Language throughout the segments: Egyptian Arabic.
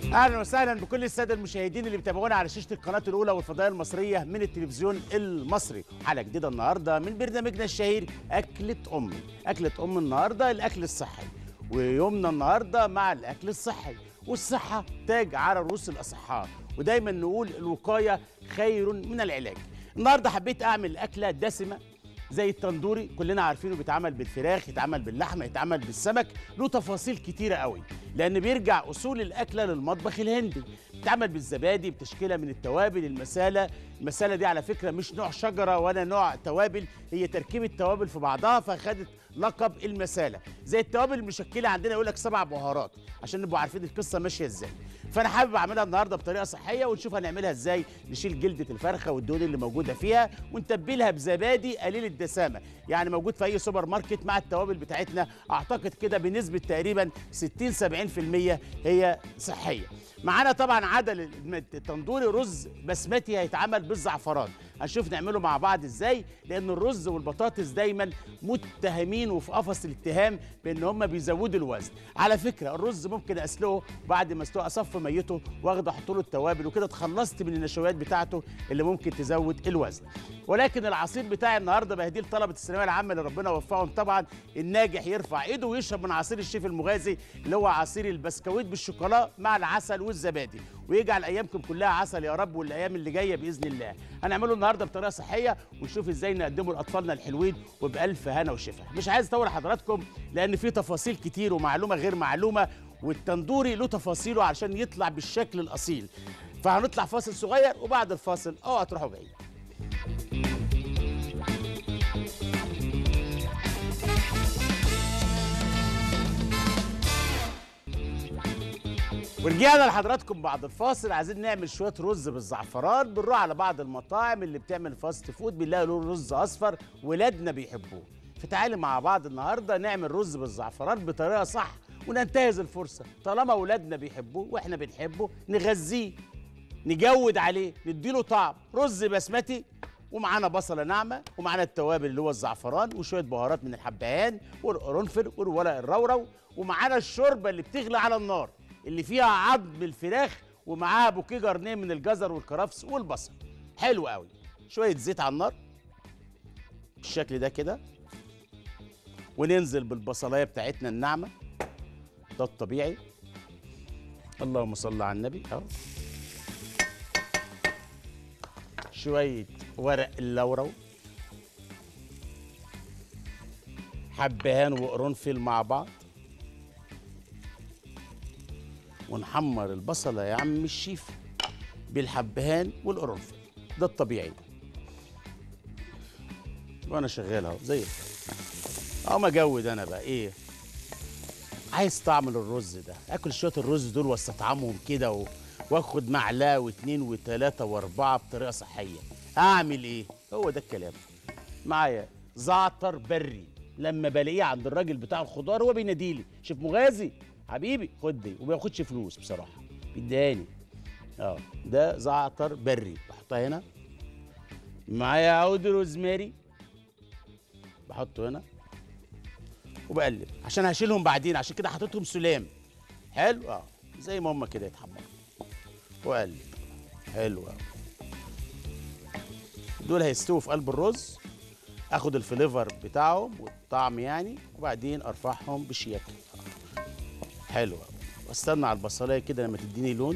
اهلا وسهلا بكل الساده المشاهدين اللي بيتابعونا على شاشه القناه الاولى والفضائيه المصريه من التلفزيون المصري حلقه جديده النهارده من برنامجنا الشهير اكله امي اكله ام النهارده الاكل الصحي ويومنا النهارده مع الاكل الصحي والصحه تاج على رؤوس الاصحاء ودايما نقول الوقايه خير من العلاج النهارده حبيت اعمل اكله دسمه زي التندوري كلنا عارفينه بيتعمل بالفراخ يتعمل باللحمه يتعمل بالسمك له تفاصيل كتيره قوي لان بيرجع اصول الاكله للمطبخ الهندي بتتعمل بالزبادي بتشكيله من التوابل المساله المساله دي على فكره مش نوع شجره ولا نوع توابل هي تركيبه توابل في بعضها فخدت لقب المساله زي التوابل المشكله عندنا يقول لك سبع بهارات عشان نبقوا عارفين القصه ماشيه ازاي فانا حابب اعملها النهارده بطريقه صحيه ونشوف هنعملها ازاي نشيل جلده الفرخه والدهون اللي موجوده فيها ونتبلها بزبادي قليل الدسامه يعني موجود في اي سوبر ماركت مع التوابل بتاعتنا اعتقد كده بنسبه تقريبا 60 70% هي صحيه معانا طبعا عدل التندوري رز بسمتي هيتعمل بالزعفران هنشوف نعمله مع بعض ازاي لان الرز والبطاطس دايما متهمين وفي قفص الاتهام بان هم بيزودوا الوزن على فكره الرز ممكن اسلقه بعد ما اسلقه اصفي ميته واخده احط له التوابل وكده اتخلصت من النشويات بتاعته اللي ممكن تزود الوزن ولكن العصير بتاعي النهارده بهديه لطلبه الثانويه العامه اللي ربنا وفقهم طبعا الناجح يرفع ايده ويشرب من عصير الشيف المغازي اللي هو عصير البسكويت بالشوكولا مع العسل والزبادي ويجعل ايامكم كلها عسل يا رب والايام اللي جايه باذن الله هنعمله النهارده بطريقه صحيه ونشوف ازاي نقدمه لاطفالنا الحلوين وبالف هنا وشفا مش عايز اطول حضراتكم لان في تفاصيل كتير ومعلومه غير معلومه والتندوري له تفاصيله عشان يطلع بالشكل الاصيل فهنطلع فاصل صغير وبعد الفاصل اوعى تروحوا بعيد ورجعنا لحضراتكم بعد الفاصل عايزين نعمل شويه رز بالزعفران بنروح على بعض المطاعم اللي بتعمل فاست فود بنلاقي له رز اصفر ولادنا بيحبوه فتعالي مع بعض النهارده نعمل رز بالزعفران بطريقه صح وننتهز الفرصه طالما ولادنا بيحبوه واحنا بنحبه نغذيه نجود عليه نديله طعم رز بسمتي ومعانا بصله ناعمه ومعانا التوابل اللي هو الزعفران وشويه بهارات من الحبهان والقرنفل والورق الرورو ومعانا الشوربه اللي بتغلي على النار اللي فيها عظم الفراخ ومعاها بوكيه جرنيه من الجزر والكرفس والبصل حلو قوي شويه زيت على النار بالشكل ده كده وننزل بالبصلايه بتاعتنا الناعمه ده الطبيعي اللهم صل على النبي اهو شويه ورق اللورو حبهان وقرنفل مع بعض ونحمر البصلة يا عم الشيف بالحبهان والقرنفل ده الطبيعي وانا شغال اهو زي الفل اقوم اجود انا بقى ايه عايز طعم الرز ده اكل شويه الرز دول واستطعمهم كده و... واخد معلقه واثنين وثلاثه واربعه بطريقه صحيه اعمل ايه هو ده الكلام معايا زعتر بري لما بلاقيه عند الراجل بتاع الخضار هو بيناديلي شيف مغازي حبيبي خد دي وما بياخدش فلوس بصراحه بيداني اه ده زعتر بري بحطها هنا معايا عود روزماري بحطه هنا وبقلب عشان هشيلهم بعدين عشان كده حاططهم سلام حلو اه زي ما هم كده يتحمروا واقلب حلو قوي دول هيستووا في قلب الرز اخد الفليفر بتاعهم والطعم يعني وبعدين ارفعهم بشياكه حلو قوي واستنى على البصلايه كده لما تديني لون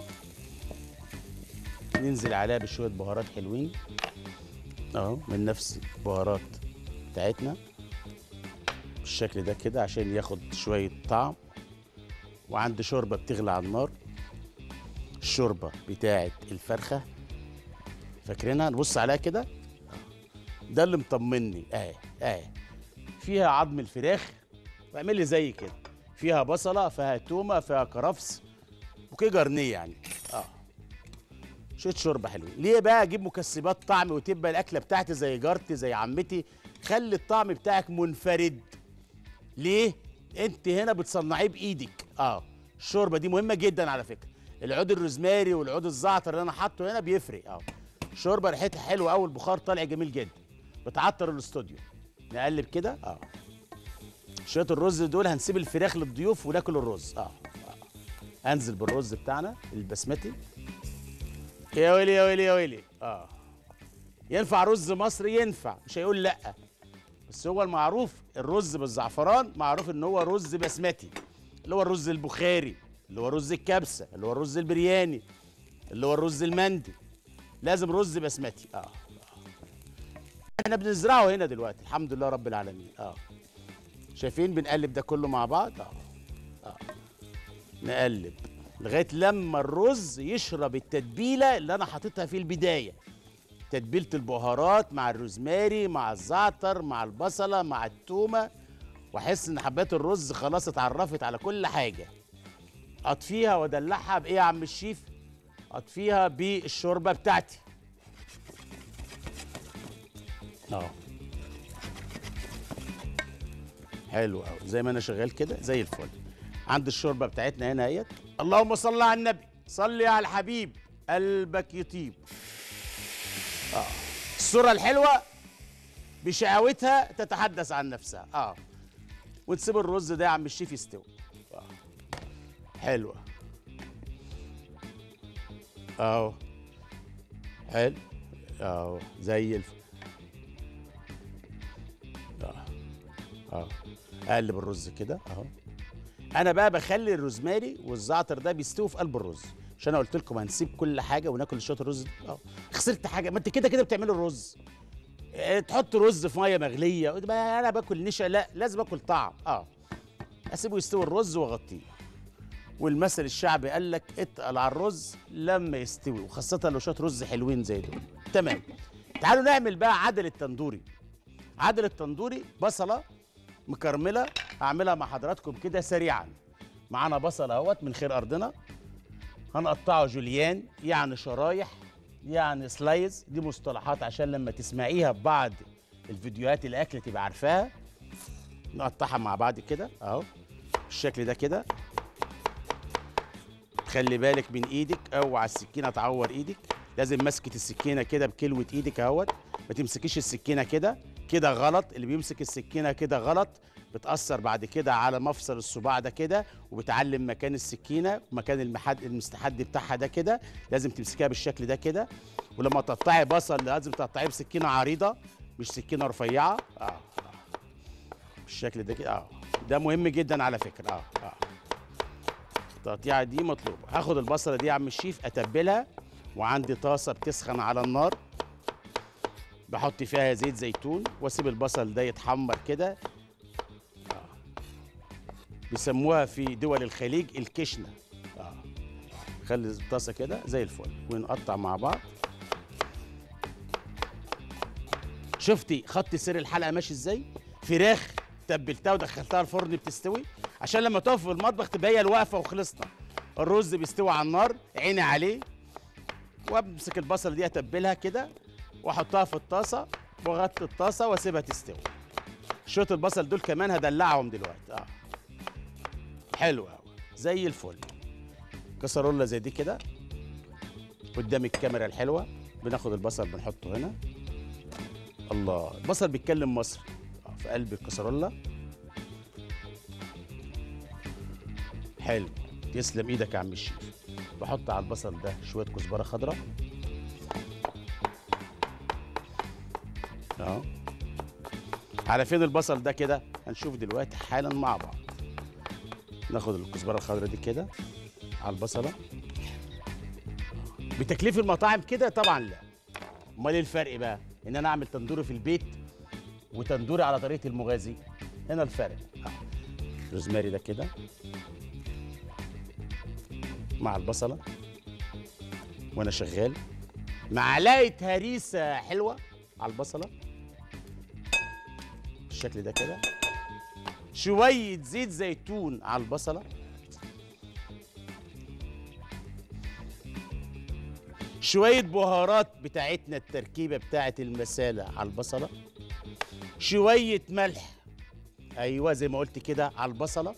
ننزل عليها بشويه بهارات حلوين اهو من نفس البهارات بتاعتنا بالشكل ده كده عشان ياخد شويه طعم وعندي شوربه بتغلي على النار الشوربه بتاعت الفرخه فاكرينها نبص عليها كده ده اللي مطمني اهي اهي فيها عظم الفراخ واعمل لي زي كده فيها بصله فيها تومه فيها كرفس بوكيه جرنيه يعني اه شويه شوربه حلوين ليه بقى اجيب مكسبات طعم وتبقى الاكله بتاعتي زي جارتي زي عمتي خلي الطعم بتاعك منفرد ليه انت هنا بتصنعيه بايدك اه الشوربه دي مهمه جدا على فكره العود الروزماري والعود الزعتر اللي انا حاطه هنا بيفرق اه شوربه ريحتها حلوه قوي البخار طالع جميل جدا بتعطر الاستوديو نقلب كده اه شويه الرز دول هنسيب الفراخ للضيوف وناكل الرز اه, آه. انزل بالرز بتاعنا البسمتي يا ويلي يا ويلي يا ويلي اه ينفع رز مصري ينفع مش هيقول لا بس هو المعروف الرز بالزعفران معروف ان هو رز بسمتي اللي هو الرز البخاري اللي هو رز الكبسه اللي هو الرز البرياني اللي هو الرز المندي لازم رز بسمتي اه احنا بنزرعه هنا دلوقتي الحمد لله رب العالمين اه شايفين بنقلب ده كله مع بعض اه اه نقلب لغايه لما الرز يشرب التتبيله اللي انا حاططها في البدايه تتبيله البهارات مع الروزماري مع الزعتر مع البصله مع التومه واحس ان حبات الرز خلاص اتعرفت على كل حاجه اطفيها وادلعها بايه يا عم الشيف اطفيها بالشوربه بتاعتي اه حلو قوي زي ما انا شغال كده زي الفل عند الشوربه بتاعتنا هنا اهيت اللهم صل على النبي صلي على الحبيب قلبك يطيب اه الصوره الحلوه بشقاوتها تتحدث عن نفسها اه وتسيب الرز ده يا عم الشيف يستوي آه. حلوه اهو حلو اهو زي الف اه اه اقلب الرز كده اهو انا بقى بخلي الروزماري والزعتر ده بيستوي في قلب الرز عشان انا قلت لكم هنسيب كل حاجه وناكل شويه الرز ده. اه خسرت حاجه ما انت كده كده بتعملوا الرز اه تحط رز في ميه مغليه ما انا باكل نشا لا لازم اكل طعم اه اسيبه يستوي الرز واغطيه والمثل الشعبي قال لك اتقل على الرز لما يستوي وخاصه لو شويه رز حلوين زي دول تمام تعالوا نعمل بقى عدل التندوري عدل التندوري بصله مكرمله هعملها مع حضراتكم كده سريعا معانا بصل اهوت من خير ارضنا هنقطعه جوليان يعني شرايح يعني سلايز دي مصطلحات عشان لما تسمعيها في بعض الفيديوهات الاكل تبقى عارفاها نقطعها مع بعض كده اهو بالشكل ده كده خلي بالك من ايدك اوعى السكينه تعور ايدك لازم مسكه السكينه كده بكلوه ايدك اهوت ما تمسكيش السكينه كده كده غلط اللي بيمسك السكينه كده غلط بتاثر بعد كده على مفصل الصباع ده كده وبتعلم مكان السكينه ومكان المحد المستحد بتاعها ده كده لازم تمسكيها بالشكل ده كده ولما تقطعي بصل لازم تقطعيه بسكينه عريضه مش سكينه رفيعه اه, آه. بالشكل ده كده اه ده مهم جدا على فكره اه اه التقطيعه دي مطلوبه هاخد البصله دي يا عم الشيف اتبلها وعندي طاسه بتسخن على النار بحط فيها زيت زيتون واسيب البصل ده يتحمر كده آه. بيسموها في دول الخليج الكشنه آه. خلي الطاسه كده زي الفل ونقطع مع بعض شفتي خط سير الحلقه ماشي ازاي فراخ تبلتها ودخلتها الفرن بتستوي عشان لما تقف في المطبخ تبقى هي الواقفه وخلصنا الرز بيستوي على النار عيني عليه وامسك البصل دي اتبلها كده واحطها في الطاسه واغطي الطاسه واسيبها تستوي شويه البصل دول كمان هدلعهم دلوقتي اه حلو قوي زي الفل كسرولة زي دي كده قدام الكاميرا الحلوه بناخد البصل بنحطه هنا الله البصل بيتكلم مصري آه، في قلب الكسرولة حلو تسلم ايدك يا عم الشيف بحط على البصل ده شويه كزبره خضراء اهو على فين البصل ده كده هنشوف دلوقتي حالا مع بعض ناخد الكزبره الخضراء دي كده على البصله بتكليف المطاعم كده طبعا لا امال ايه الفرق بقى ان انا اعمل تندوري في البيت وتندوري على طريقه المغازي هنا الفرق آه. روزماري ده كده مع البصله وانا شغال معلقه هريسه حلوه على البصله بالشكل ده كده شويه زيت زيتون على البصله شويه بهارات بتاعتنا التركيبه بتاعت المساله على البصله شويه ملح ايوه زي ما قلت كده على البصله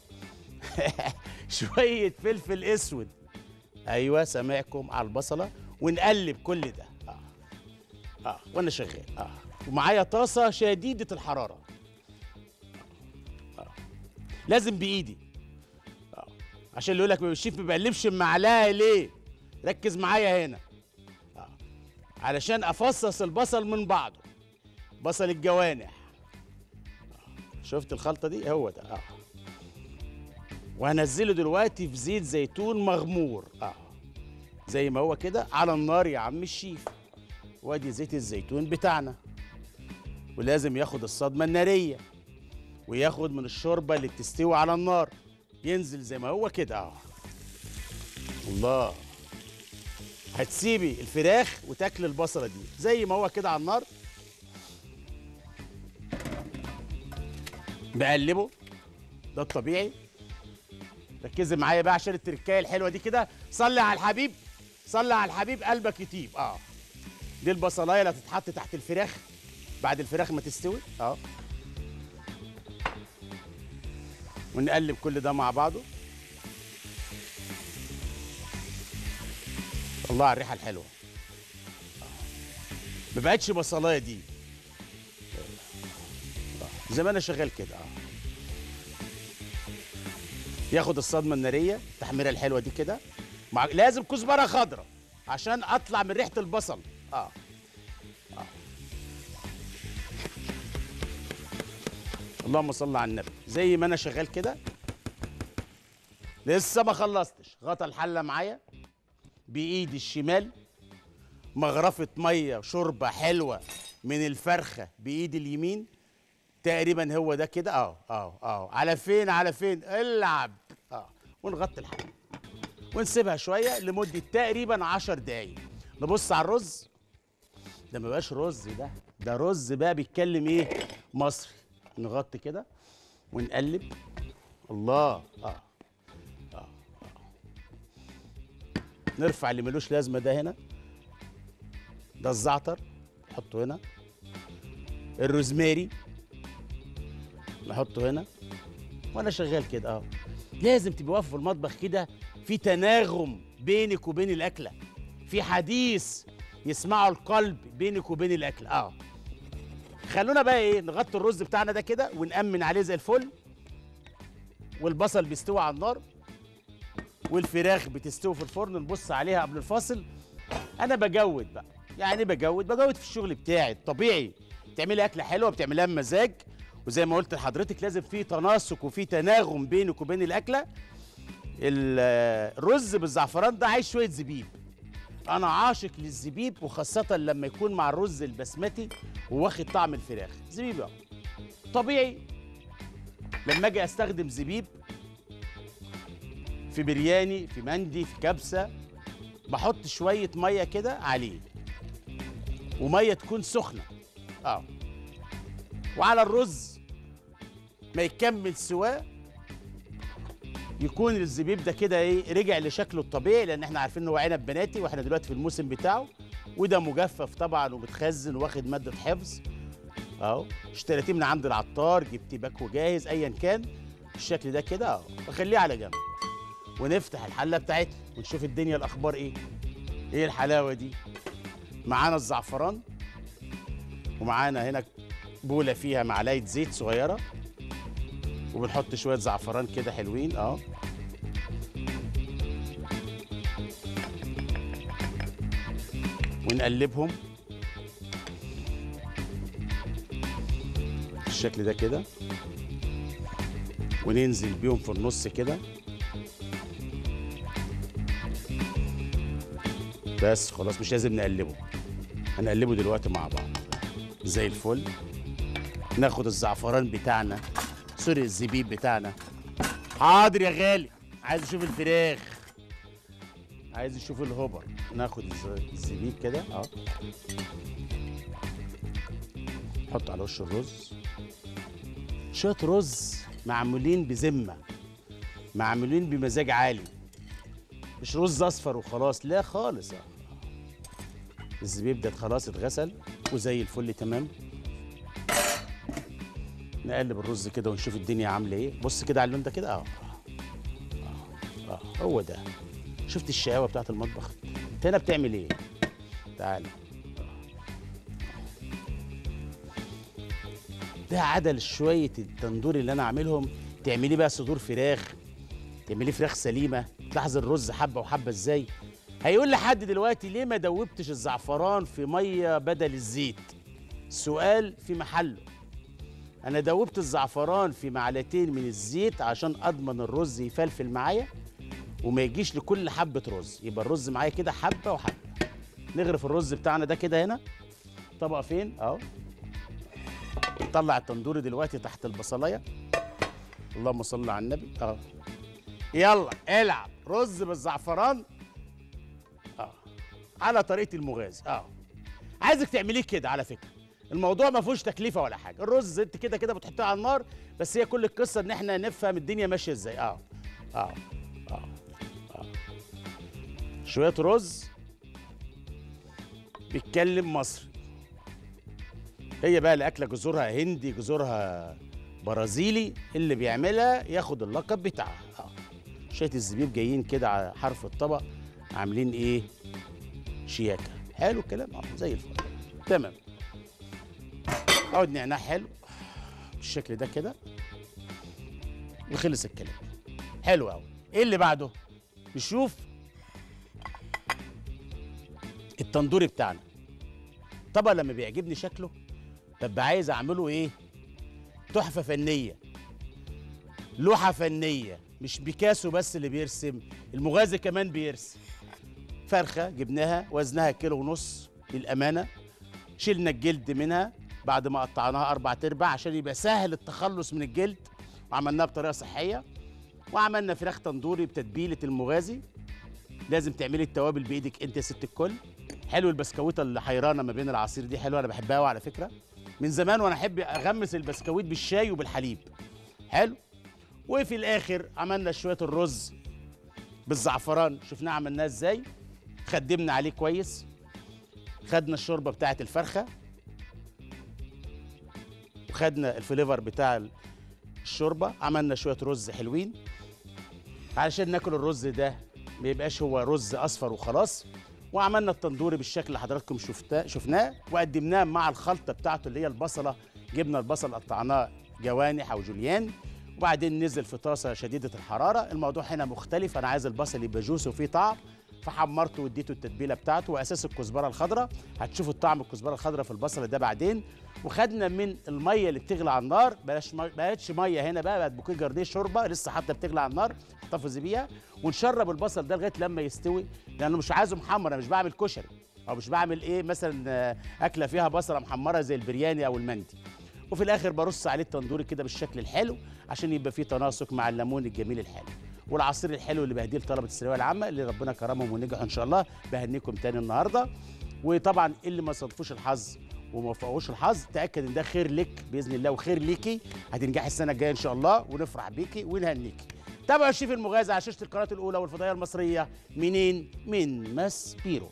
شويه فلفل اسود ايوه سامعكم على البصله ونقلب كل ده اه اه وانا شغال اه ومعايا طاسه شديده الحراره آه. آه. لازم بايدي آه. عشان اللي يقول لك الشيف ما بيقلبش المعلقه ليه ركز معايا هنا آه. علشان افصص البصل من بعضه بصل الجوانح آه. شفت الخلطه دي هو ده اه وهنزله دلوقتي في زيت زيتون مغمور اه زي ما هو كده على النار يا عم الشيف وادي زيت الزيتون بتاعنا ولازم ياخد الصدمه الناريه وياخد من الشوربه اللي بتستوي على النار ينزل زي ما هو كده اه الله هتسيبي الفراخ وتاكل البصله دي زي ما هو كده على النار بقلبه ده الطبيعي ركزي معايا بقى عشان التركايه الحلوه دي كده صلي على الحبيب صلي على الحبيب قلبك يطيب اه دي البصلايه اللي هتتحط تحت الفراخ بعد الفراخ ما تستوي اه ونقلب كل ده مع بعضه الله على الريحه الحلوه ما بقتش بصلايه دي آه. زي ما انا شغال كده اه ياخد الصدمه الناريه التحميره الحلوه دي كده مع... لازم كزبره خضراء عشان اطلع من ريحه البصل اه اه اللهم صل على النبي زي ما انا شغال كده لسه ما خلصتش غطى الحله معايا بايدي الشمال مغرفه ميه شوربه حلوه من الفرخه بايدي اليمين تقريبا هو ده كده اه اه اه على فين على فين العب اه ونغطي الحله ونسيبها شويه لمده تقريبا 10 دقايق نبص على الرز ده ما بقاش رز ده ده رز بقى بيتكلم ايه مصري نغطي كده ونقلب الله اه اه, آه. نرفع اللي ملوش لازمه ده هنا ده الزعتر نحطه هنا الروزماري نحطه هنا وانا شغال كده اه لازم تبقى واقف في المطبخ كده في تناغم بينك وبين الاكله في حديث يسمعه القلب بينك وبين الاكله اه خلونا بقى ايه نغطي الرز بتاعنا ده كده ونأمن عليه زي الفل والبصل بيستوي على النار والفراخ بتستوي في الفرن نبص عليها قبل الفاصل انا بجود بقى يعني بجود بجود في الشغل بتاعي الطبيعي بتعملي اكله حلوه بتعمليها بمزاج وزي ما قلت لحضرتك لازم في تناسق وفي تناغم بينك وبين الاكله الرز بالزعفران ده عايز شويه زبيب انا عاشق للزبيب وخاصه لما يكون مع الرز البسمتي وواخد طعم الفراخ زبيب اهو طبيعي لما اجي استخدم زبيب في برياني في مندي في كبسه بحط شويه ميه كده عليه وميه تكون سخنه اه وعلى الرز ما يكمل سواه يكون الزبيب ده كده ايه رجع لشكله الطبيعي لان احنا عارفين ان هو عنب بناتي واحنا دلوقتي في الموسم بتاعه وده مجفف طبعا ومتخزن واخد ماده حفظ اهو اشتريتيه من عند العطار جبتيه باكو جاهز ايا كان الشكل ده كده اهو بخليه على جنب ونفتح الحله بتاعتنا ونشوف الدنيا الاخبار ايه ايه الحلاوه دي معانا الزعفران ومعانا هنا بوله فيها معلقه زيت صغيره وبنحط شويه زعفران كده حلوين اه ونقلبهم بالشكل ده كده وننزل بيهم في النص كده بس خلاص مش لازم نقلبه هنقلبه دلوقتي مع بعض زي الفل ناخد الزعفران بتاعنا سوري الزبيب بتاعنا حاضر يا غالي عايز اشوف الفراخ عايز اشوف الهوبر ناخد الز- الزبيب كده اه نحط على وش الرز شويه رز معمولين بذمه معمولين بمزاج عالي مش رز اصفر وخلاص لا خالص آه. الزبيب ده خلاص اتغسل وزي الفل تمام نقلب الرز كده ونشوف الدنيا عامله ايه بص كده على اللون ده كده اه اه اه هو ده شفت الشقاوه بتاعت المطبخ انت هنا بتعمل ايه تعال ده عدل شويه التندور اللي انا عاملهم تعملي بقى صدور فراخ تعمليه فراخ سليمه تلاحظ الرز حبه وحبه ازاي هيقول لحد دلوقتي ليه ما دوبتش الزعفران في ميه بدل الزيت سؤال في محله انا دوبت الزعفران في معلقتين من الزيت عشان اضمن الرز يفلفل معايا وما يجيش لكل حبه رز يبقى الرز معايا كده حبه وحبه نغرف الرز بتاعنا ده كده هنا طبق فين اهو نطلع التندوري دلوقتي تحت البصلايه اللهم صل على النبي اه يلا العب رز بالزعفران اه على طريقه المغازي اه عايزك تعمليه كده على فكره الموضوع ما فيهوش تكلفه ولا حاجه الرز انت كده كده بتحطيه على النار بس هي كل القصه ان احنا نفهم الدنيا ماشيه ازاي اه اه اه, آه. شويه رز بيتكلم مصري هي بقى الاكله جذورها هندي جذورها برازيلي اللي بيعملها ياخد اللقب بتاعها اه شويه الزبيب جايين كده على حرف الطبق عاملين ايه شياكه حلو الكلام اه زي الفل تمام عود نعناع حلو بالشكل ده كده وخلص الكلام حلو قوي ايه اللي بعده نشوف التندوري بتاعنا طبعا لما بيعجبني شكله ببقى عايز اعمله ايه تحفه فنيه لوحه فنيه مش بيكاسو بس اللي بيرسم المغازي كمان بيرسم فرخه جبناها وزنها كيلو ونص للامانه شلنا الجلد منها بعد ما قطعناها اربع ارباع عشان يبقى سهل التخلص من الجلد وعملناها بطريقه صحيه وعملنا فراخ تندوري بتتبيله المغازي لازم تعملي التوابل بايدك انت يا ست الكل حلو البسكويته اللي حيرانه ما بين العصير دي حلوه انا بحبها قوي على فكره من زمان وانا احب اغمس البسكويت بالشاي وبالحليب حلو وفي الاخر عملنا شويه الرز بالزعفران شفناه عملناه ازاي خدمنا عليه كويس خدنا الشوربه بتاعه الفرخه وخدنا الفليفر بتاع الشوربه عملنا شويه رز حلوين علشان ناكل الرز ده ما يبقاش هو رز اصفر وخلاص وعملنا التندوري بالشكل اللي حضراتكم شفتاه شفناه وقدمناه مع الخلطه بتاعته اللي هي البصله جبنا البصل قطعناه جوانح او جوليان وبعدين نزل في طاسه شديده الحراره الموضوع هنا مختلف انا عايز البصل يبقى جوس وفيه طعم فحمرته واديته التتبيله بتاعته واساس الكزبره الخضراء هتشوفوا الطعم الكزبره الخضراء في البصل ده بعدين وخدنا من الميه اللي بتغلي على النار بلاش ما بقتش ميه هنا بقى بقت بوكيه جرنيه شوربه لسه حتى بتغلي على النار احتفظي بيها ونشرب البصل ده لغايه لما يستوي لانه مش عايزه محمر انا مش بعمل كشري او مش بعمل ايه مثلا اكله فيها بصله محمره زي البرياني او المندي وفي الاخر برص عليه التندوري كده بالشكل الحلو عشان يبقى فيه تناسق مع الليمون الجميل الحلو والعصير الحلو اللي بهديه لطلبه الثانويه العامه اللي ربنا كرمهم ونجحوا ان شاء الله بهنيكم تاني النهارده وطبعا اللي ما صادفوش الحظ وما وفقوش الحظ تاكد ان ده خير لك باذن الله وخير ليكي هتنجحي السنه الجايه ان شاء الله ونفرح بيكي ونهنيكي تابعوا الشيف المغازي على شاشه القناه الاولى والفضائيه المصريه منين من ماس بيرو